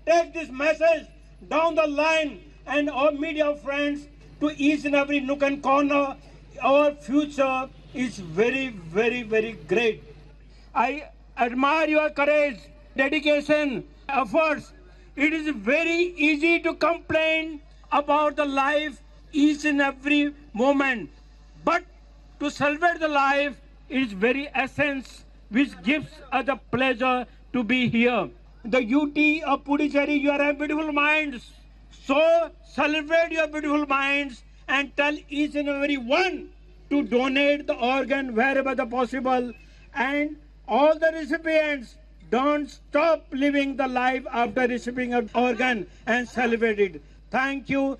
take this message down the line and our media friends to each and every nook and corner. Our future is very, very, very great. I admire your courage, dedication, efforts. It is very easy to complain about the life each and every moment. But to celebrate the life is very essence which gives us the pleasure to be here. The UT of Puducherry, you are a beautiful minds. So celebrate your beautiful minds and tell each and every one to donate the organ wherever the possible. And all the recipients don't stop living the life after receiving an organ and celebrate it. Thank you.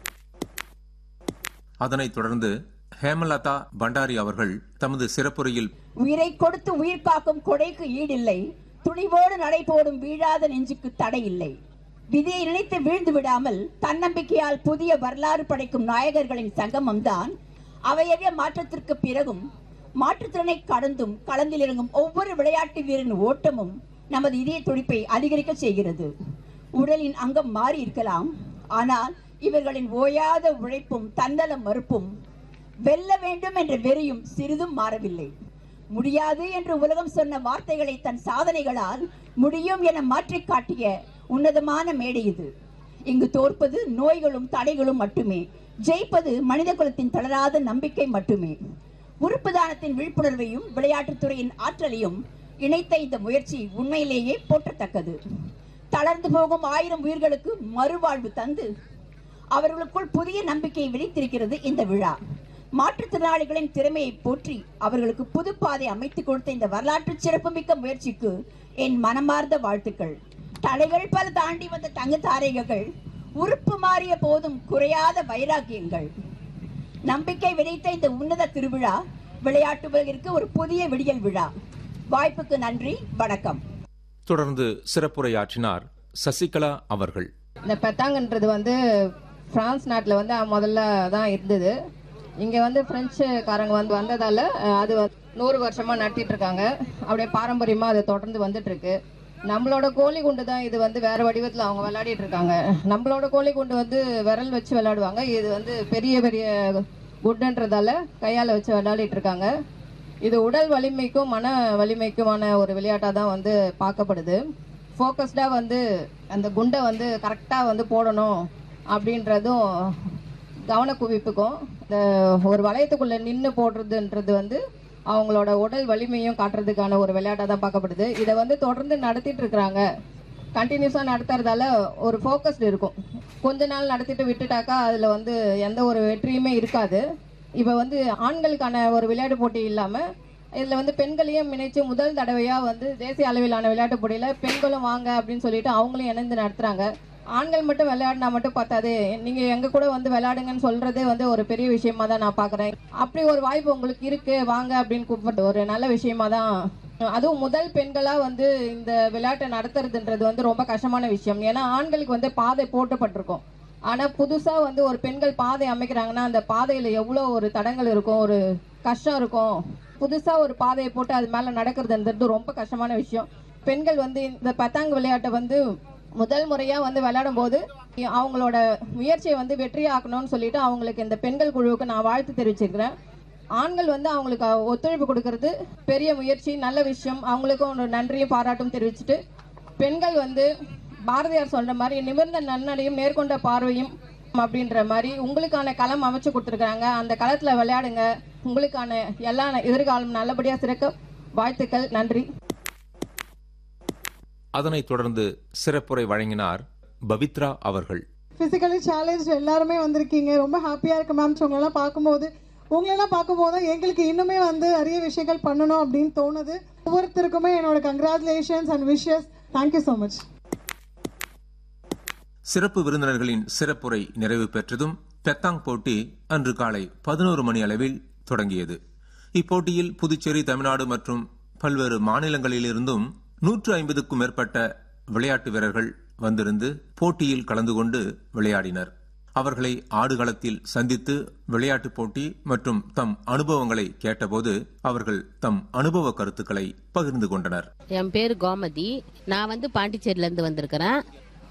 அதனைத் தொடர்ந்து ஹேமலதா பண்டாரி அவர்கள் தமது சிறப்புரையில் உயிரை கொடுத்து உயிர் காக்கும் கொடைக்கு ஈடில்லை துணிவோடு நடை போடும் வீழாத நெஞ்சுக்கு தடை இல்லை விதியை நினைத்து வீழ்ந்து விடாமல் தன்னம்பிக்கையால் புதிய வரலாறு படைக்கும் நாயகர்களின் சங்கமம் தான் அவையறிய மாற்றத்திற்கு பிறகும் மாற்றுத்திறனை கடந்தும் களத்தில் இறங்கும் ஒவ்வொரு விளையாட்டு வீரரின் ஓட்டமும் நமது இதய துடிப்பை அதிகரிக்க செய்கிறது உடலின் அங்கம் மாறி இருக்கலாம் ஆனால் இவர்களின் ஓயாத உழைப்பும் தன்னல மறுப்பும் வெல்ல வேண்டும் என்ற வெறியும் சிறிதும் மாறவில்லை முடியாது என்று உலகம் சொன்ன வார்த்தைகளை தன் சாதனைகளால் முடியும் என மாற்றிக் காட்டிய உன்னதமான மேடை இது இங்கு தோற்பது நோய்களும் தடைகளும் மட்டுமே ஜெயிப்பது மனித குலத்தின் தளராத நம்பிக்கை மட்டுமே உறுப்பு தானத்தின் விழிப்புணர்வையும் விளையாட்டுத்துறையின் ஆற்றலையும் இணைத்த இந்த முயற்சி உண்மையிலேயே போற்றத்தக்கது தளர்ந்து போகும் ஆயிரம் உயிர்களுக்கு மறுவாழ்வு தந்து அவர்களுக்குள் புதிய நம்பிக்கையை விளைத்திருக்கிறது இந்த விழா மாற்றுத்திறனாளிகளின் திறமையை போற்றி அவர்களுக்கு புது பாதை அமைத்துக் கொடுத்த இந்த வரலாற்று சிறப்புமிக்க முயற்சிக்கு என் மனமார்ந்த வாழ்த்துக்கள் தடைகள் பல தாண்டி வந்த தங்க தாரைகள் உறுப்பு மாறிய போதும் குறையாத வைராக்கியங்கள் நம்பிக்கை விதைத்த இந்த உன்னத திருவிழா விளையாட்டு உலகிற்கு ஒரு புதிய விடியல் விழா வாய்ப்புக்கு நன்றி வணக்கம் தொடர்ந்து சிறப்புரையாற்றினார் சசிகலா அவர்கள் இந்த பெத்தாங்கன்றது வந்து பிரான்ஸ் நாட்டில் வந்து முதல்ல தான் இருந்தது இங்கே வந்து பிரெஞ்சுக்காரங்க வந்து வந்ததால் அஹ், அது வந்து நூறு வருஷமாக நடத்திட்டு இருக்காங்க அப்படியே பாரம்பரியமாக அது தொடர்ந்து வந்துட்டு இருக்கு நம்மளோட கோழி குண்டு தான் இது வந்து வேற வடிவத்தில் அவங்க விளையாடிட்டு இருக்காங்க நம்மளோட கோழி குண்டு வந்து விரல் வச்சு விளையாடுவாங்க இது வந்து பெரிய பெரிய குண்டுன்றதால கையால் வச்சு விளையாடிட்டு இருக்காங்க இது உடல் வலிமைக்கும் மன வலிமைக்குமான ஒரு விளையாட்டாக தான் வந்து பார்க்கப்படுது ஃபோக்கஸ்டாக வந்து அந்த குண்டை வந்து கரெக்டாக வந்து போடணும் அப்படின்றதும் கவனக்குவிப்புக்கும் இந்த ஒரு வளையத்துக்குள்ளே நின்று போடுறதுன்றது வந்து அவங்களோட உடல் வலிமையும் காட்டுறதுக்கான ஒரு விளையாட்டாக தான் பார்க்கப்படுது இதை வந்து தொடர்ந்து நடத்திட்டு இருக்கிறாங்க கண்டினியூஸாக நடத்துறதால ஒரு ஃபோக்கஸ்டு இருக்கும் கொஞ்ச நாள் நடத்திட்டு விட்டுட்டாக்கா அதில் வந்து எந்த ஒரு வெற்றியுமே இருக்காது இப்போ வந்து ஆண்களுக்கான ஒரு விளையாட்டு போட்டி இல்லாமல் இதில் வந்து பெண்களையும் இணைச்சு முதல் தடவையாக வந்து தேசிய அளவிலான விளையாட்டு போட்டியில் பெண்களும் வாங்க அப்படின்னு சொல்லிட்டு அவங்களும் இணைந்து நடத்துகிறாங்க ஆண்கள் மட்டும் விளையாடினா மட்டும் பத்தாது நீங்கள் எங்கள் கூட வந்து விளையாடுங்கன்னு சொல்கிறதே வந்து ஒரு பெரிய விஷயமா தான் நான் பார்க்குறேன் அப்படி ஒரு வாய்ப்பு உங்களுக்கு இருக்குது வாங்க அப்படின்னு கூப்பிட்டு ஒரு நல்ல விஷயமா தான் அதுவும் முதல் பெண்களாக வந்து இந்த விளையாட்டை நடத்துறதுன்றது வந்து ரொம்ப கஷ்டமான விஷயம் ஏன்னா ஆண்களுக்கு வந்து பாதை போட்டப்பட்டிருக்கும் ஆனால் புதுசாக வந்து ஒரு பெண்கள் பாதை அமைக்கிறாங்கன்னா அந்த பாதையில் எவ்வளோ ஒரு தடங்கள் இருக்கும் ஒரு கஷ்டம் இருக்கும் புதுசாக ஒரு பாதையை போட்டு அது மேலே நடக்கிறதுன்றது ரொம்ப கஷ்டமான விஷயம் பெண்கள் வந்து இந்த பத்தாங்கு விளையாட்டை வந்து முதல் முறையாக வந்து விளையாடும் போது அவங்களோட முயற்சியை வந்து வெற்றியாக்கணும்னு சொல்லிட்டு அவங்களுக்கு இந்த பெண்கள் குழுவுக்கு நான் வாழ்த்து தெரிவிச்சிருக்கிறேன் ஆண்கள் வந்து அவங்களுக்கு ஒத்துழைப்பு கொடுக்கறது பெரிய முயற்சி நல்ல விஷயம் அவங்களுக்கும் ஒரு நன்றியும் பாராட்டும் தெரிவிச்சுட்டு பெண்கள் வந்து பாரதியார் சொல்ற மாதிரி நிமிர்ந்த நன்னடையும் நேர்கொண்ட பார்வையும் அப்படின்ற மாதிரி உங்களுக்கான களம் அமைச்சு கொடுத்துருக்காங்க அந்த களத்துல விளையாடுங்க உங்களுக்கான எல்லா எதிர்காலம் நல்லபடியா சிறக்க வாழ்த்துக்கள் நன்றி அதனைத் தொடர்ந்து சிறப்புரை வழங்கினார் பவித்ரா அவர்கள் ஃபிசிக்கலி சேலஞ்ச் எல்லாருமே வந்திருக்கீங்க ரொம்ப ஹாப்பியாக இருக்கு மேம் உங்களெல்லாம் பார்க்கும்போது உங்களெல்லாம் பார்க்கும்போது தான் எங்களுக்கு இன்னுமே வந்து நிறைய விஷயங்கள் பண்ணணும் அப்படின்னு தோணுது ஒவ்வொருத்தருக்குமே என்னோட congratulations and wishes thank you so much சிறப்பு விருந்தினர்களின் சிறப்புரை நிறைவு பெற்றதும் பெத்தாங் போட்டி அன்று காலை பதினோரு மணி அளவில் தொடங்கியது இப்போட்டியில் புதுச்சேரி தமிழ்நாடு மற்றும் பல்வேறு மாநிலங்களிலிருந்தும் நூற்று ஐம்பதுக்கும் மேற்பட்ட விளையாட்டு வீரர்கள் வந்திருந்து போட்டியில் கலந்து கொண்டு விளையாடினர் அவர்களை ஆடுகளத்தில் சந்தித்து விளையாட்டுப் போட்டி மற்றும் தம் அனுபவங்களை கேட்டபோது அவர்கள் தம் அனுபவ கருத்துக்களை பகிர்ந்து கொண்டனர் என் பேர் கோமதி நான் வந்து பாண்டிச்சேரியில இருந்து வந்திருக்கிறேன்